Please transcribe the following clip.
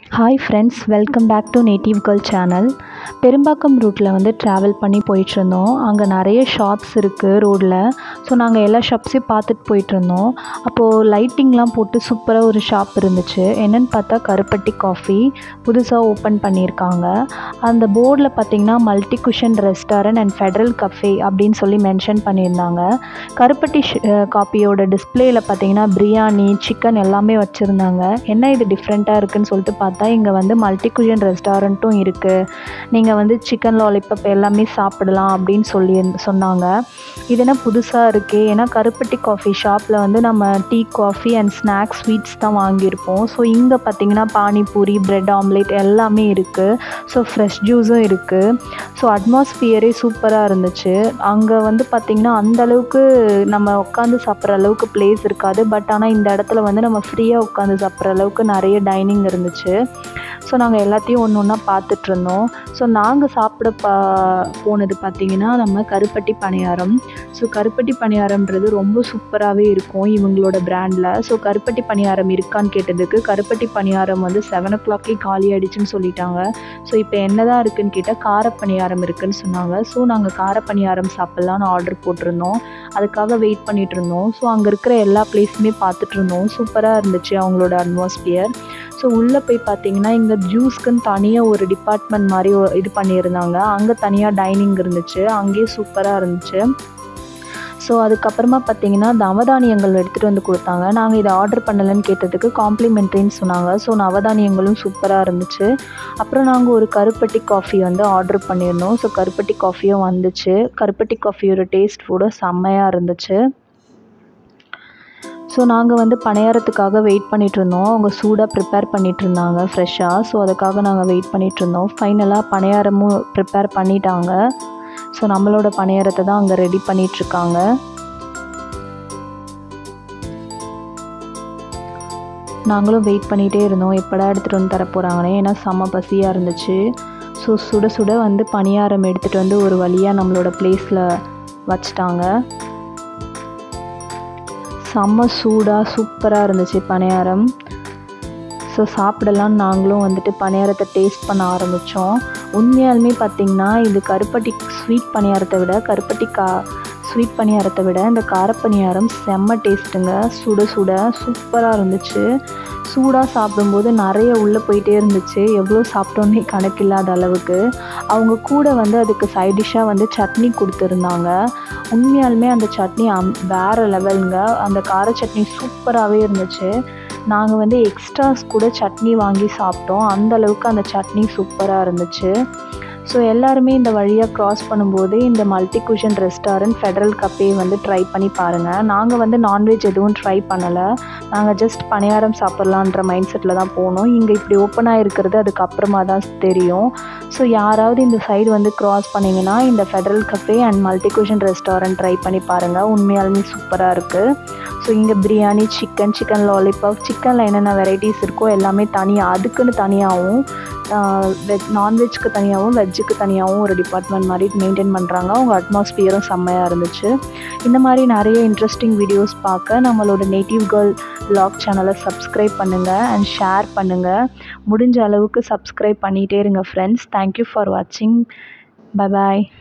hi friends welcome back to native girl channel Perumbakkam ரூட்டில் வந்து travel பண்ணி போயிட்டுருந்தோம் அங்கே நிறைய ஷாப்ஸ் இருக்குது ரோடில் ஸோ நாங்கள் எல்லா ஷாப்ஸையும் பார்த்துட்டு போயிட்டுருந்தோம் அப்போது லைட்டிங்லாம் போட்டு சூப்பராக ஒரு ஷாப் இருந்துச்சு என்னென்னு பார்த்தா கருப்பட்டி காஃபி புதுசாக ஓப்பன் பண்ணியிருக்காங்க அந்த போர்டில் பார்த்தீங்கன்னா multi cuisine restaurant and Federal Cafe அப்படின்னு சொல்லி மென்ஷன் பண்ணியிருந்தாங்க கருப்பட்டி காப்பியோட டிஸ்பிளேயில் பார்த்தீங்கன்னா பிரியாணி சிக்கன் எல்லாமே வச்சுருந்தாங்க என்ன இது டிஃப்ரெண்ட்டாக இருக்குன்னு சொல்லிட்டு பார்த்தா இங்கே வந்து மல்டி குஷன் ரெஸ்டாரண்ட்டும் இருக்குது நீங்கள் வந்து சிக்கன் லாலிபப் எல்லாமே சாப்பிடலாம் அப்படின்னு சொல்லி சொன்னாங்க இது என்ன புதுசாக இருக்குது ஏன்னா கருப்பட்டி காஃபி ஷாப்பில் வந்து நம்ம tea coffee and snacks sweets தான் வாங்கியிருப்போம் ஸோ இங்கே பார்த்தீங்கன்னா பானிபூரி பிரெட் ஆம்லேட் எல்லாமே இருக்குது ஸோ ஃப்ரெஷ் ஜூஸும் இருக்குது ஸோ அட்மாஸ்பியரே சூப்பராக இருந்துச்சு அங்கே வந்து பார்த்திங்கன்னா அந்த அளவுக்கு நம்ம உட்காந்து சாப்பிட்ற அளவுக்கு பிளேஸ் இருக்காது பட் ஆனால் இந்த இடத்துல வந்து நம்ம ஃப்ரீயாக உட்காந்து சாப்பிட்ற அளவுக்கு நிறைய டைனிங் இருந்துச்சு ஸோ நாங்கள் எல்லாத்தையும் ஒன்று ஒன்றா பார்த்துட்ருந்தோம் ஸோ நாங்கள் சாப்பிட பா போனது பார்த்திங்கன்னா நம்ம கருப்பட்டி பணியாரம் ஸோ கருப்பட்டி பணியாரம்ன்றது ரொம்ப சூப்பராகவே இருக்கும் இவங்களோட பிராண்டில் ஸோ கருப்பட்டி பணியாரம் இருக்கான்னு கேட்டதுக்கு கருப்பட்டி பணியாரம் வந்து செவன் ஓ கிளாக்கே காலி ஆகிடுச்சின்னு சொல்லிட்டாங்க ஸோ இப்போ என்ன தான் இருக்குதுன்னு கேட்டால் கார பணியாரம் இருக்குதுன்னு சொன்னாங்க ஸோ நாங்கள் கார பணியாரம் சாப்பிட்லான்னு ஆர்டர் போட்டிருந்தோம் அதுக்காக வெயிட் பண்ணிகிட்டு இருந்தோம் ஸோ அங்கே இருக்கிற எல்லா பிளேஸுமே பார்த்துட்டு இருந்தோம் சூப்பராக இருந்துச்சு அவங்களோட அட்மாஸ்பியர் ஸோ உள்ளே போய் பார்த்தீங்கன்னா இங்கே ஜூஸ்க்குன்னு தனியாக ஒரு டிபார்ட்மெண்ட் மாதிரி இது பண்ணியிருந்தாங்க அங்கே தனியாக டைனிங் இருந்துச்சு அங்கேயே சூப்பராக இருந்துச்சு ஸோ அதுக்கப்புறமா பார்த்தீங்கன்னா நவதானியங்கள் எடுத்துகிட்டு வந்து கொடுத்தாங்க நாங்கள் இதை ஆர்டர் பண்ணலைன்னு கேட்டதுக்கு காம்ப்ளிமெண்ட்ரின்னு சொன்னாங்க ஸோ நவதானியங்களும் சூப்பராக இருந்துச்சு அப்புறம் நாங்கள் ஒரு கருப்பட்டி காஃபி வந்து ஆர்டர் பண்ணியிருந்தோம் ஸோ கருப்பட்டி காஃபியும் வந்துச்சு கருப்பட்டி காஃபியோட டேஸ்ட் கூட செம்மையாக இருந்துச்சு ஸோ நாங்கள் வந்து பணியாரத்துக்காக வெயிட் பண்ணிகிட்டு இருந்தோம் அவங்க சூடாக ப்ரிப்பேர் பண்ணிகிட்டு இருந்தாங்க ஃப்ரெஷ்ஷாக ஸோ அதுக்காக நாங்கள் வெயிட் பண்ணிகிட்டு இருந்தோம் ஃபைனலாக பணியாரமும் ப்ரிப்பேர் பண்ணிட்டாங்க ஸோ நம்மளோட பணியாரத்தை தான் அங்கே ரெடி பண்ணிகிட்ருக்காங்க நாங்களும் வெயிட் பண்ணிகிட்டே இருந்தோம் எப்படா எடுத்துகிட்டு வந்து தர போகிறாங்கன்னே ஏன்னா செம்ம பசியாக இருந்துச்சு ஸோ சுட சுட வந்து பணியாரம் எடுத்துகிட்டு வந்து ஒரு வழியாக நம்மளோட பிளேஸில் வச்சிட்டாங்க செம்ம சூடாக சூப்பராக இருந்துச்சு பணியாரம் ஸோ சாப்பிடலாம் நாங்களும் வந்துட்டு பணியாரத்தை டேஸ்ட் பண்ண ஆரம்பித்தோம் உண்மையாலுமே பார்த்திங்கன்னா இது கருப்பட்டி ஸ்வீட் பணியாரத்தை விட கருப்பட்டி கா ஸ்வீட் பணியாரத்தை விட இந்த காரப்பணியாரம் செம்ம டேஸ்ட்டுங்க சுட சுட சூப்பராக இருந்துச்சு சூடாக சாப்பிடும்போது நிறைய உள்ளே போயிட்டே இருந்துச்சு எவ்வளோ சாப்பிட்டோன்னே கணக்கில்லாத அளவுக்கு அவங்க கூட வந்து அதுக்கு சைட் டிஷ்ஷாக வந்து சட்னி கொடுத்துருந்தாங்க உண்மையாலுமே அந்த சட்னி அம் வேறு லெவலுங்க அந்த கார சட்னி சூப்பராகவே இருந்துச்சு நாங்கள் வந்து எக்ஸ்ட்ராஸ் கூட சட்னி வாங்கி சாப்பிட்டோம் அந்த அளவுக்கு அந்த சட்னி சூப்பராக இருந்துச்சு ஸோ எல்லாருமே இந்த வழியாக க்ராஸ் பண்ணும்போது இந்த multi cuisine restaurant Federal Cafe வந்து ட்ரை பண்ணி பாருங்கள் நாங்கள் வந்து நான்வெஜ் எதுவும் ட்ரை பண்ணலை நாங்கள் ஜஸ்ட் பணியாரம் சாப்பிட்லான்ற மைண்ட் செட்டில் தான் போனோம் இங்கே இப்படி ஓப்பனாக இருக்கிறது அதுக்கப்புறமா தான் தெரியும் ஸோ யாராவது இந்த சைடு வந்து க்ராஸ் பண்ணிங்கன்னா இந்த Federal Cafe and multi cuisine restaurant try பண்ணி பாருங்கள் உண்மையாலுமே சூப்பராக இருக்குது ஸோ இங்கே பிரியாணி சிக்கன் சிக்கன் லாலிபாப் சிக்கனில் என்னென்ன வெரைட்டிஸ் இருக்கோ எல்லாமே தனியாக அதுக்குன்னு தனியாகவும் வெஜ் நான்வெஜ்க்கு தனியாகவும் வெஜ்ஜுக்கு தனியாகவும் ஒரு டிபார்ட்மெண்ட் மாதிரி மெயின்டைன் பண்ணுறாங்க அவங்க அட்மாஸ்பியரும் செம்மையாக இருந்துச்சு இந்த மாதிரி நிறைய இன்ட்ரெஸ்டிங் வீடியோஸ் பார்க்க நம்மளோட நேட்டிவ் கேர்ள் வ்ளாக் சேனலை சப்ஸ்கிரைப் பண்ணுங்கள் அண்ட் ஷேர் பண்ணுங்கள் முடிஞ்ச அளவுக்கு சப்ஸ்கிரைப் பண்ணிகிட்டே இருங்க ஃப்ரெண்ட்ஸ் தேங்க்யூ ஃபார் வாட்சிங் பை பாய்